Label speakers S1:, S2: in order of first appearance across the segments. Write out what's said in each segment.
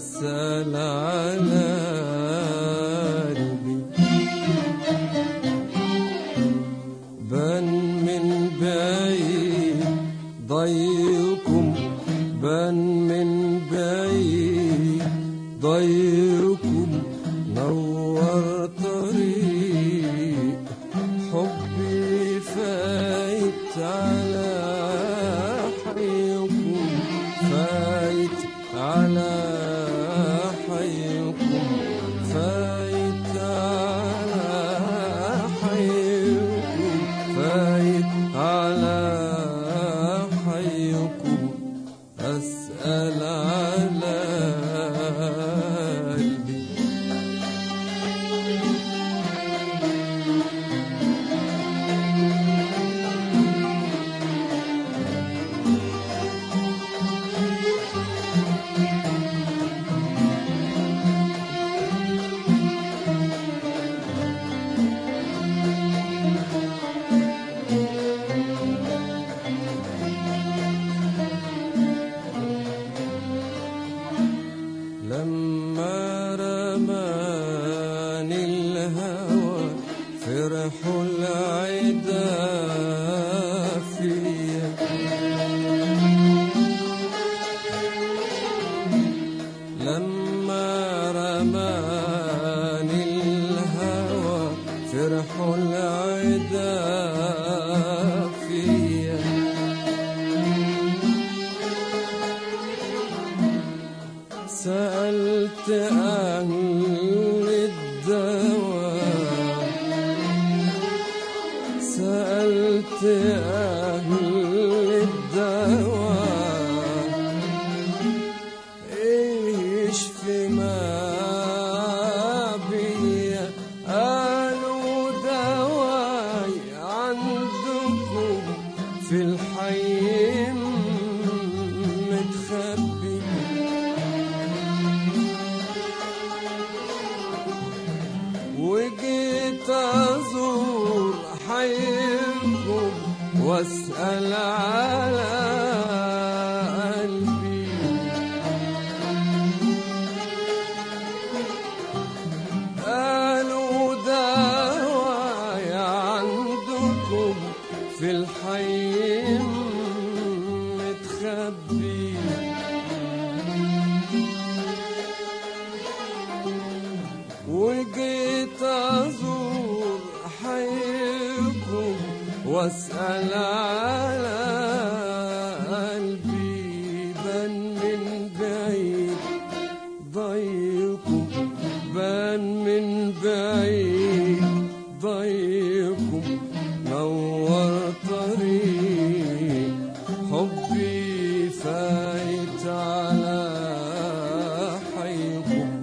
S1: أسأل على قلبي بان من بعيد ضيكم بان من بعيد ضيكم نور طريق حبي فايت على حيكم فايت على حيكم فايت على حيكم فايت على حيكم أسأل على قلبي لما رماني الهوى فرح العدا فيا لما رماني الهوى فرح العدا فيا سألت أهل الدواء سألت أهل الدواء إيش في ما بيا قالوا دواي عندكم في الحي متخبي وجيت أزور حيكم وأسأل على قلبي قالوا دواي عندكم في الحي متخبي وجيت أزور حيكم وأسأل على قلبي بان من بعيد ضيكم بان من بعيد ضيكم نور طريق حبي فايت على حيكم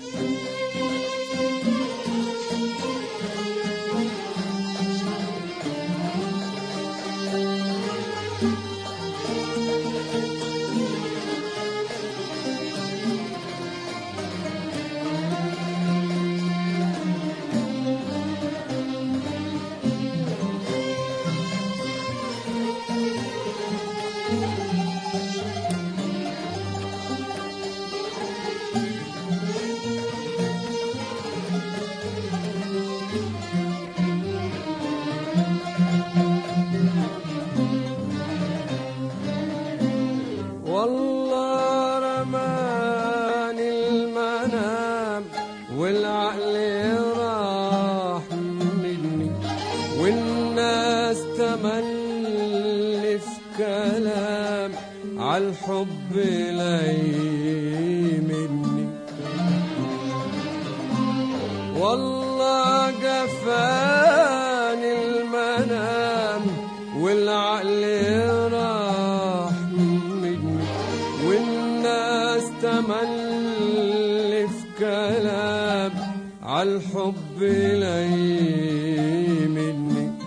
S1: والله رماني المنام والعقل راح مني والناس تملي في كلام عالحب لي مني والله جفاني المنام والعقل راح مني والناس تملي في كلام عالحب لي مني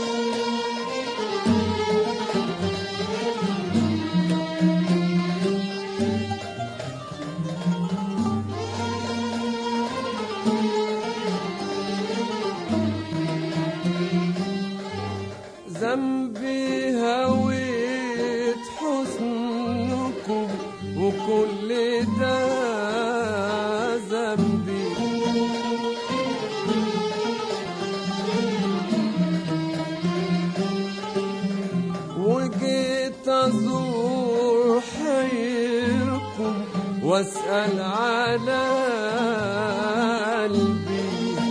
S1: ذنبي هويت حسنكم وكل ده واسأل على قلبي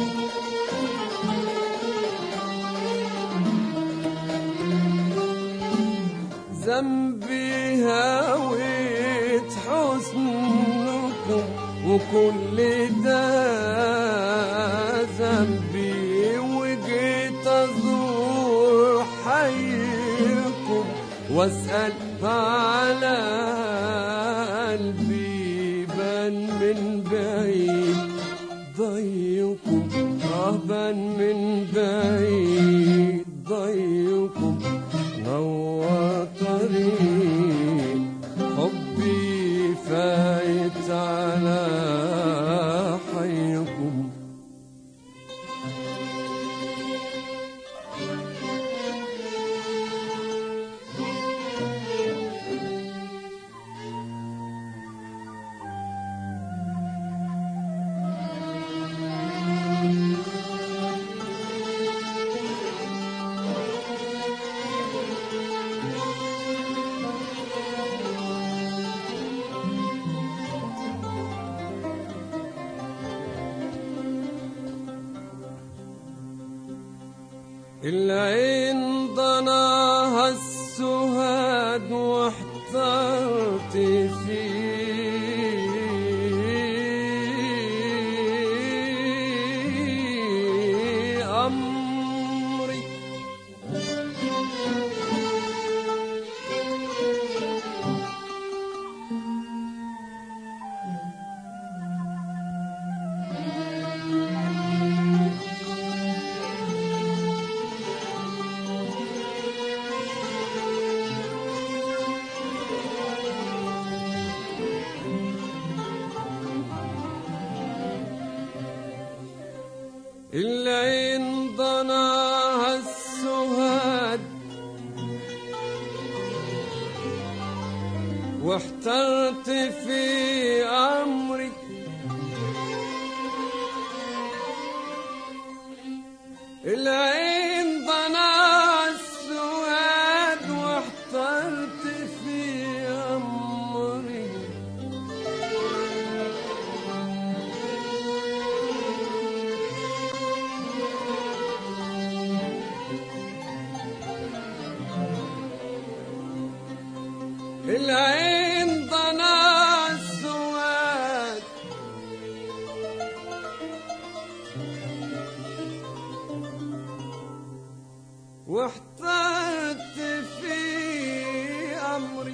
S1: ذنبي هويت حسنكم وكل ده ذنبي وجيت ازور حيكم واسال على قلبي بان من بعيد ضيكم اه بان من بعيد ضيكم نور طريق حبي فايت على حيكم العين ضناها السهاد واحترت في أمري العين ضناها السهاد واحترت في أمري العين ضناها السهاد واحترت في أمري العين ضنا السواد واحترت في أمري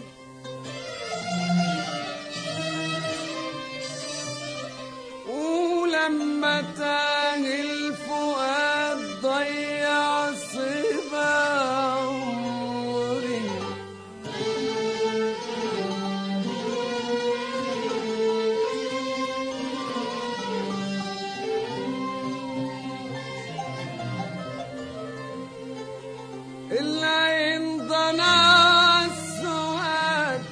S1: ولما تاه الفؤاد ضيع صبا عمري العين ضنا السواد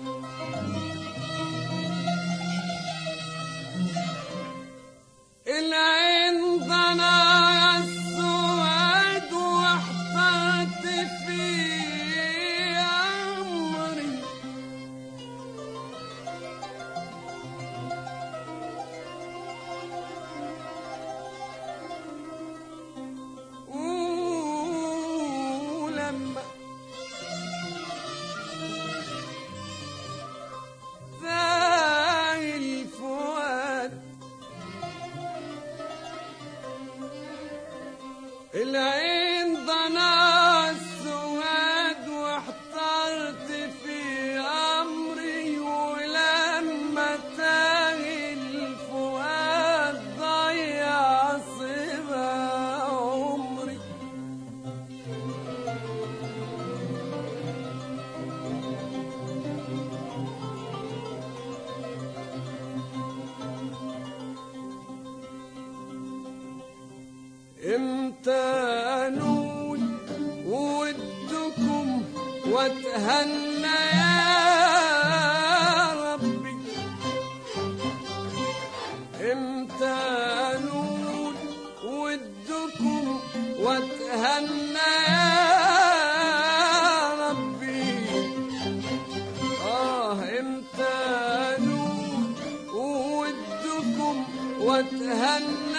S1: العين ضنا السواد واحترت في أمري ولما ذاهي الفؤاد العين ضنا السواد واحترت في أمري ولما تاهي الفؤاد ضيع صبا عمري امتى انول ودكم واتهنى يا ربي امتى انول ودكم واتهنى يا ربي اه امتى انول واتهنى